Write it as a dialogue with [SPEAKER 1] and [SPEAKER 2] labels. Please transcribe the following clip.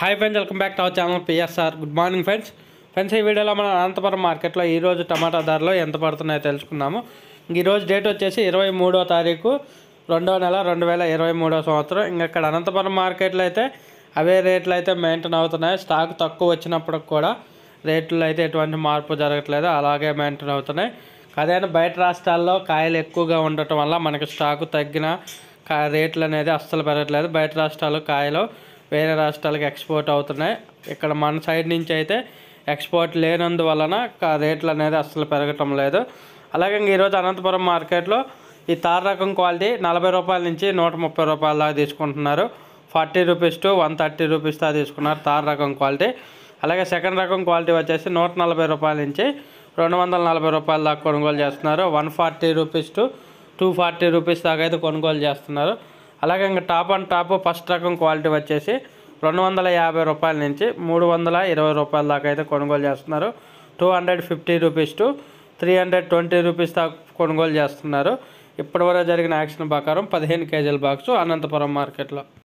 [SPEAKER 1] hi friends welcome back to our channel PSR good morning friends friends ఈ వీడియోలో మనం అనంతపురం మార్కెట్లో ఈరోజు టమాటా ధరలు ఎంత పడుతున్నాయో తెలుసుకుందాము ఇంక ఈరోజు డేట్ వచ్చేసి ఇరవై మూడో తారీఖు రెండవ నెల రెండు వేల ఇరవై మూడో సంవత్సరం ఇంకా ఇక్కడ అనంతపురం మార్కెట్లో అయితే అవే రేట్లు అయితే మెయింటైన్ అవుతున్నాయి స్టాక్ తక్కువ వచ్చినప్పుడు కూడా రేట్లు అయితే ఎటువంటి మార్పు జరగట్లేదు అలాగే మెయింటైన్ అవుతున్నాయి అదే బయట రాష్ట్రాల్లో కాయలు ఎక్కువగా ఉండటం వల్ల మనకి స్టాకు తగ్గిన కా రేట్లు అనేది అస్సలు పెరగట్లేదు బయట రాష్ట్రాలు కాయలు వేరే రాష్ట్రాలకు ఎక్స్పోర్ట్ అవుతున్నాయి ఇక్కడ మన సైడ్ నుంచి అయితే ఎక్స్పోర్ట్ లేనందువలన కా- రేట్లు అనేది అస్సలు పెరగటం లేదు అలాగే ఇంక ఈరోజు అనంతపురం మార్కెట్లో ఈ తార్ రకం క్వాలిటీ నలభై రూపాయల నుంచి నూట ముప్పై రూపాయల దాకా తీసుకుంటున్నారు forty rupees to one thirty rupees దాకా తీసుకున్నారు తార్ రకం క్వాలిటీ అలాగే సెకండ్ రకం క్వాలిటీ వచ్చేసి నూట నలభై రూపాయల నుంచి రెండు వందల నలభై రూపాయల దాకా కొనుగోలు చేస్తున్నారు one forty rupees to two forty rupees దాకా అయితే కొనుగోలు చేస్తున్నారు అలాగే ఇంకా టాప్ అండ్ టాప్ ఫస్ట్ రకం క్వాలిటీ వచ్చేసి రెండు వందల యాభై రూపాయల నుంచి మూడు వందల ఇరవై రూపాయల దాకా అయితే కొనుగోలు చేస్తున్నారు two hundred fifty rupees to three hundred twenty rupees దాకా కొనుగోలు చేస్తున్నారు ఇప్పటివరకు జరిగిన యాక్షన్ ప్రకారం పదిహేను కేజీల బాక్స్ అనంతపురం మార్కెట్లో